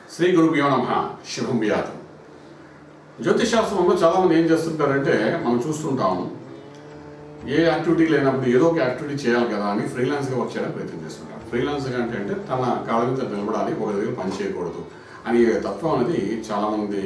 శ్రీ గురుభ్యో నమ శుభం వ్యాతం జ్యోతిష్ శాస్త్రంలో చాలామంది ఏం చేస్తుంటారంటే మనం చూస్తుంటాము ఏ యాక్టివిటీ లేనప్పుడు ఏదో ఒక యాక్టివిటీ చేయాలి కదా అని ఫ్రీలాన్స్గా వర్క్ చేయడానికి ప్రయత్నం చేస్తుంటారు ఫ్రీలాన్స్గా అంటే అంటే తన కాళ్ళ మీద నిలబడాలి ఒక దగ్గర పని చేయకూడదు అనే తత్వం అనేది చాలామంది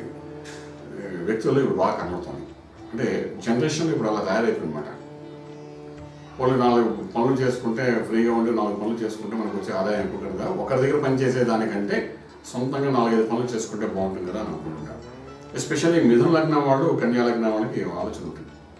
ఆ, వ్యక్తుల్లో ఇప్పుడు బాగా కనబడుతుంది అంటే జనరేషన్ ఇప్పుడు అలా తయారైపోయింది అనమాట వాళ్ళు నాలుగు పనులు చేసుకుంటే ఫ్రీగా ఉండి నాలుగు పనులు చేసుకుంటే మనకు వచ్చే ఆదాయం ఎక్కువ కదా ఒకరి దగ్గర పని చేసేదానికంటే సొంతంగా నాలుగైదు పనులు చేసుకుంటే బాగుంటుంది కదా అని అనుకుంటుంటారు ఎస్పెషల్లీ మిథున లగ్నం వాళ్ళు కన్యా లగ్నం వాళ్ళకి ఈ ఆలోచన ఉంటుంది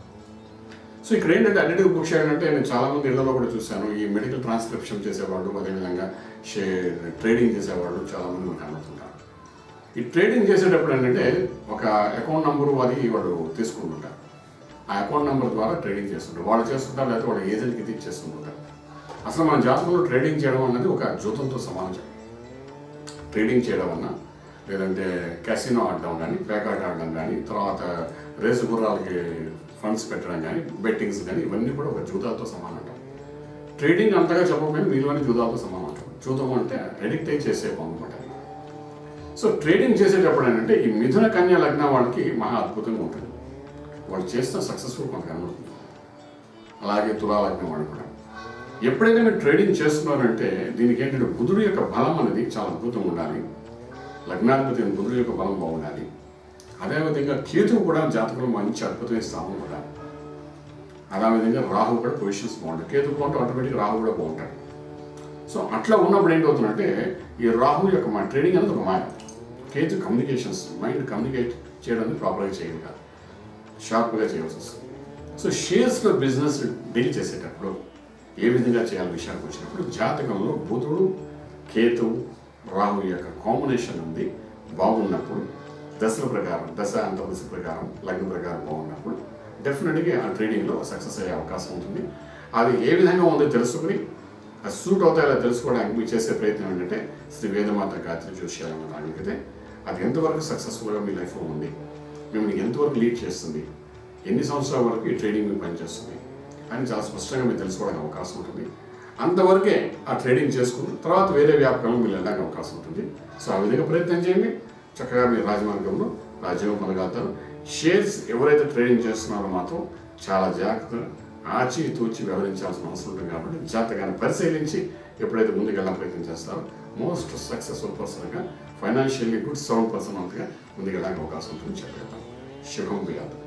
సో ఇక్కడ ఏంటంటే అడిటివ్ బుక్స్ ఏంటంటే నేను చాలా మంది ఇళ్లలో కూడా చూశాను ఈ మెడికల్ ట్రాన్స్క్రిప్షన్ చేసేవాళ్ళు అదేవిధంగా షేర్ ట్రేడింగ్ చేసేవాళ్ళు చాలా మంది మనకు కనబడుతుంటారు ఈ ట్రేడింగ్ చేసేటప్పుడు ఏంటంటే ఒక అకౌంట్ నంబరు అది వాడు తీసుకుంటుంటారు ఆ అకౌంట్ నెంబర్ ద్వారా ట్రేడింగ్ చేస్తుంటారు వాళ్ళు చేస్తుంటారు లేకపోతే వాళ్ళ ఏజెంట్కి ఇది ఇచ్చేస్తుంటారు అసలు మన జాతకంలో ట్రేడింగ్ చేయడం అన్నది ఒక జూతంతో సమానం ట్రేడింగ్ చేయడం అన్న లేదంటే క్యాసినో ఆడడం కానీ పేకాట ఆడడం కానీ తర్వాత రేసు గుర్రాలకి ఫండ్స్ పెట్టడం కానీ బెట్టింగ్స్ కానీ ఇవన్నీ కూడా ఒక జూతాలతో సమానం అంటాం ట్రేడింగ్ అంతగా చెప్పకపోయినా మీలోని జూదాలతో సమానం అంటాం జూతం అంటే అడిక్ట్ అయి చేసే అనమాట సో ట్రేడింగ్ చేసేటప్పుడు ఏంటంటే ఈ మిథున కన్యా లగ్నం వాళ్ళకి మహా అద్భుతంగా ఉంటుంది వాళ్ళు చేసిన సక్సెస్ఫుల్ కొంత కనబడుతుంది అలాగే తులా లగ్నం వాళ్ళు కూడా ఎప్పుడైతే మీరు ట్రేడింగ్ చేస్తున్నారంటే దీనికి ఏంటంటే బుధుడు యొక్క బలం అనేది చాలా అద్భుతంగా ఉండాలి లగ్నాధిపతి అయిన బుధుడు యొక్క బలం బాగుండాలి అదేవిధంగా కేతువు కూడా జాతకంలో మంచి అద్భుతమైన స్థానం కూడా అదేవిధంగా రాహు కూడా పొజిషన్స్ బాగుంటాయి కేతు బాగుంటే ఆటోమేటిక్గా రాహు కూడా బాగుంటాడు సో అట్లా ఉన్నప్పుడు ఏంటవుతుందంటే ఈ రాహు యొక్క మా ట్రేడింగ్ అనేది ఒక మాయ కేతు కమ్యూనికేషన్స్ మైండ్ కమ్యూనికేట్ చేయడానికి ప్రాపర్గా చేయాలి కాదు షార్ప్గా చేయవలసి వస్తుంది సో షేర్స్లో బిజినెస్ డీల్ చేసేటప్పుడు ఏ విధంగా చేయాలి విషయానికి వచ్చినప్పుడు జాతకంలో బుధుడు కేతు రాహు యొక్క కాంబినేషన్ ఉంది బాగున్నప్పుడు దశల ప్రకారం దశ అంతర్దశ ప్రకారం లగ్న ప్రకారం బాగున్నప్పుడు డెఫినెట్గా ఆ ట్రేడింగ్లో సక్సెస్ అయ్యే అవకాశం ఉంటుంది అది ఏ విధంగా ఉందో తెలుసుకుని అది సూట్ అవుతాయో తెలుసుకోవడానికి మీరు చేసే ప్రయత్నం ఏంటంటే శ్రీ వేదమాత గాయత్రి జ్యోతిషాలను అడిగితే అది ఎంతవరకు సక్సెస్ఫుల్గా మీ లైఫ్లో ఉంది మిమ్మల్ని ఎంతవరకు లీడ్ చేస్తుంది ఎన్ని సంవత్సరాల వరకు ఈ ట్రేడింగ్ మీకు పనిచేస్తుంది అని చాలా స్పష్టంగా మీరు తెలుసుకోవడానికి అవకాశం ఉంటుంది అంతవరకే ఆ ట్రేడింగ్ చేసుకుని తర్వాత వేరే వ్యాపకంలో మీరు వెళ్ళడానికి అవకాశం ఉంటుంది సో ఆ విధంగా ప్రయత్నం చేయండి చక్కగా మీరు రాజమార్గంలో రాజ్యం పొందగలుగుతారు షేర్స్ ఎవరైతే ట్రేడింగ్ చేస్తున్నారో మాత్రం చాలా జాగ్రత్తగా ఆచి తూచి వ్యవహరించాల్సిన అవసరం ఉంటుంది కాబట్టి జాతకాన్ని పరిశీలించి ఎప్పుడైతే ముందుకెళ్ళాలని ప్రయత్నం చేస్తారో మోస్ట్ సక్సెస్ఫుల్ పర్సన్గా ఫైనాన్షియల్లీ గుడ్ సౌండ్ పర్సన్ అంతగా ముందుకెళ్ళడానికి అవకాశం ఉంటుంది చెప్పగలుగుతాం శుభం వ్యాధి